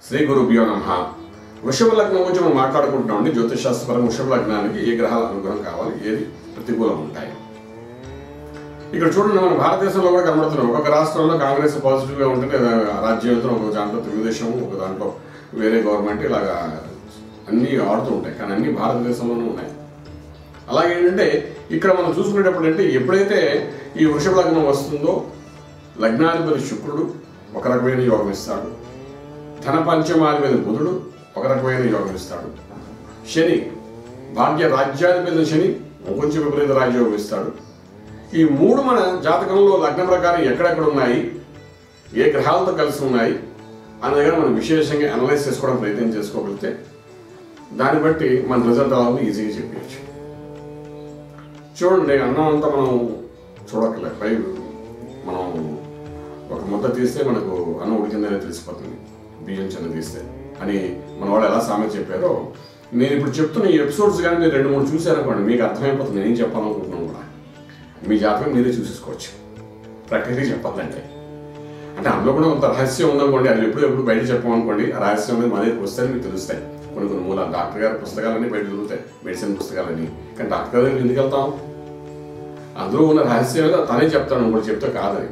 శ్రీ గురుభ్యో నమ వృషభ లగ్నం గురించి మనం మాట్లాడుకుంటున్నాం అండి జ్యోతిషాస్త్రపరంగా వృషభ లగ్నానికి ఏ గ్రహాల అనుగ్రహం కావాలి ఏది ప్రతికూలం ఉంటాయి ఇక్కడ చూడండి మన భారతదేశంలో కూడా కనబడుతున్నాం ఒక్కొక్క రాష్ట్రంలో కాంగ్రెస్ పాజిటివ్గా ఉంటుంది లేదా రాజ్యాంగంతో ఒక దాంట్లో తెలుగుదేశం ఒక దాంట్లో వేరే గవర్నమెంట్ ఇలాగా అన్నీ ఆడుతూ ఉంటాయి కానీ అన్ని భారతదేశంలోనే ఉన్నాయి అలాగే ఏంటంటే ఇక్కడ మనం చూసుకునేటప్పుడు అంటే ఎప్పుడైతే ఈ వృషభ లగ్నం వస్తుందో లగ్నాధిపతి శుక్రుడు ఒక రకమైన యోగం ఇస్తాడు ధన పంచమాధిపతి బుధుడు ఒక రకమైన యోగం ఇస్తాడు శని భాగ్య రాజ్యాధిపతి శని కొంచెం విపరీత రాజ్యోగం ఇస్తాడు ఈ మూడు మన జాతకంలో లగ్న ప్రకారం ఎక్కడెక్కడ ఉన్నాయి ఏ గ్రహాలతో కలిసి ఉన్నాయి అనే దగ్గర మనం విశేషంగా అనలైజ్ చేసుకోవడం ప్రయత్నం చేసుకోగలిగితే దాన్ని బట్టి మన రిజల్ట్ అలా ఉంది ఈజీగా చెప్పవచ్చు చూడండి అన్నం అంతా మనం చూడక్కర్లేదు పై మనం ఒక ముద్ద తీస్తే మనకు అన్నం ఉడికిందనే తెలిసిపోతుంది బియ్యం చిన్న తీస్తే అని మన వాళ్ళు ఎలా సామెత చెప్పారో నేను ఇప్పుడు చెప్తున్న ఈ ఎపిసోడ్స్ కానీ మీరు రెండు మూడు చూశారనుకోండి మీకు అర్థమైపోతుంది నేను చెప్పాలనుకుంటున్నాను కూడా మీ జాతకం మీరే చూసేసుకోవచ్చు ప్రకృతి చెప్పాలంటే అంటే అందులో కూడా కొంత రహస్యం ఉందనుకోండి అది ఎప్పుడు ఎప్పుడు బయట చెప్పామనుకోండి ఆ రహస్యం అనేది మన దగ్గరికి వస్తే మీకు తెలుస్తాయి కొన్ని కొన్ని మూల డాక్టర్ గారి పుస్తకాలన్నీ బయట దొరుకుతాయి మెడిసిన్ పుస్తకాలన్నీ కానీ డాక్టర్ గారికి ఎందుకు వెళ్తాం అందులో ఉన్న రహస్యం ఏదో తనే చెప్తాను ఇంకోటి చెప్తే కాదని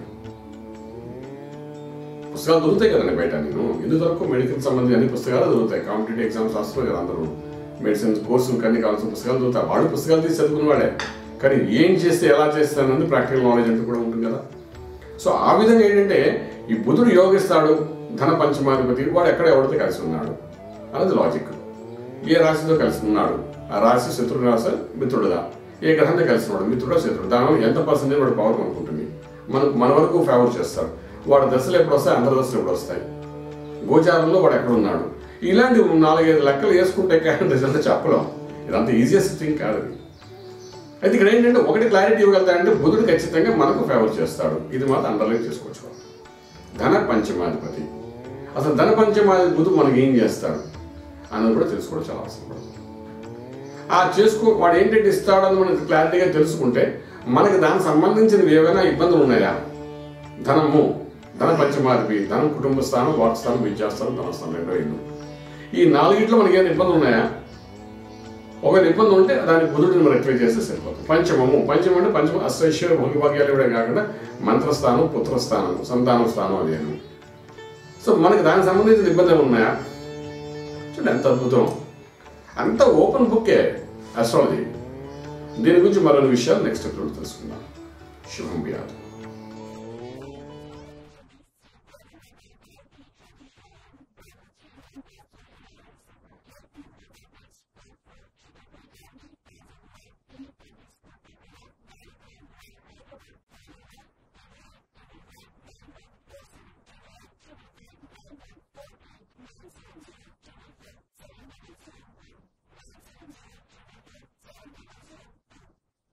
పుస్తకాలు దొరుకుతాయి కదండి బయట నేను ఎందుకు దొరకవు మెడికల్ సంబంధించి అన్ని పుస్తకాలు దొరుకుతాయి కాంపిటేటివ్ ఎగ్జామ్స్ రాస్తారు కదా అందరూ మెడిసిన్ కోర్సు కన్నీ కావాల్సిన పుస్తకాలు దొరుకుతాయి వాడు పుస్తకాలు తీసి చదువుకున్న వాడే కానీ ఏం చేస్తే ఎలా చేస్తానన్నది ప్రాక్టికల్ నాలెడ్జ్ అంటూ కూడా ఉంటుంది కదా సో ఆ విధంగా ఏంటంటే ఈ బుధుడు యోగిస్తాడు ధన పంచమాధిపతి వాడు ఎక్కడ ఎవరితో కలిసి ఉన్నాడు అన్నది లాజిక్ ఏ రాశితో కలిసి ఉన్నాడు ఆ రాశి శత్రుడు రాశి మిత్రుడుగా ఏ గ్రహంతో కలిసి ఉన్నాడు మిత్రుడు శత్రుడు దానివల్ల ఎంత పర్సెంటేజ్ వాడు పవర్ అనుకుంటుంది మన మన వరకు ఫేవర్ చేస్తాడు వాడు దశలు ఎప్పుడు వస్తాయి అందరి దశలు ఎప్పుడు వస్తాయి గోచారంలో వాడు ఎక్కడ ఉన్నాడు ఇలాంటి నాలుగైదు లెక్కలు వేసుకుంటే కానీ రిజల్ట్ చెప్పలేం ఇదంతా ఈజియెస్ట్ థింగ్ కాదు అది అయితే ఇక్కడ ఏంటంటే ఒకటి క్లారిటీ ఇవ్వగలుగుతాడంటే బుధుడు ఖచ్చితంగా మనకు ఫేవర్ చేస్తాడు ఇది మాత్రం అండర్లైన్ చేసుకోవచ్చు ధన పంచమాధిపతి అసలు ధన పంచమాధిపతి బుధుడు మనకి ఏం చేస్తాడు అన్నది కూడా తెలుసుకోవడం చాలా అవసరం పడుతుంది ఆ చేసుకో వాడు ఏంటంటే ఇస్తాడని మనకి క్లారిటీగా తెలుసుకుంటే మనకి దానికి సంబంధించిన ఏవైనా ఇబ్బందులు ఉన్నాయా ధనము ధన పంచమాధిపతి ధనం కుటుంబ స్థానం వాక్ స్థానం విద్యాస్థానం ధనస్థానం రెండో ఇల్లు ఈ నాలుగిట్లో మనకి ఏమైనా ఇబ్బందులు ఉన్నాయా ఒకవేళ ఇబ్బంది ఉంటే దానికి బుధుడిని మనం రెక్టిఫై చేస్తే సరిపోతుంది పంచమము పంచమం అంటే పంచమ అష్టైశ్వర్య భోగిభాగ్యాలు ఇవ్వడం కాకుండా మంత్రస్థానం పుత్రస్థానం సంతానం స్థానం అది అని సో మనకి దానికి సంబంధించిన ఇబ్బందులు ఉన్నాయా చూడండి ఎంత అద్భుతం అంత ఓపెన్ బుక్కే అస్ట్రాలజీ దీని గురించి మరిన్ని విషయాలు నెక్స్ట్ ఎపిసోడ్ తెలుసుకుందాం శుభం వ్యాధి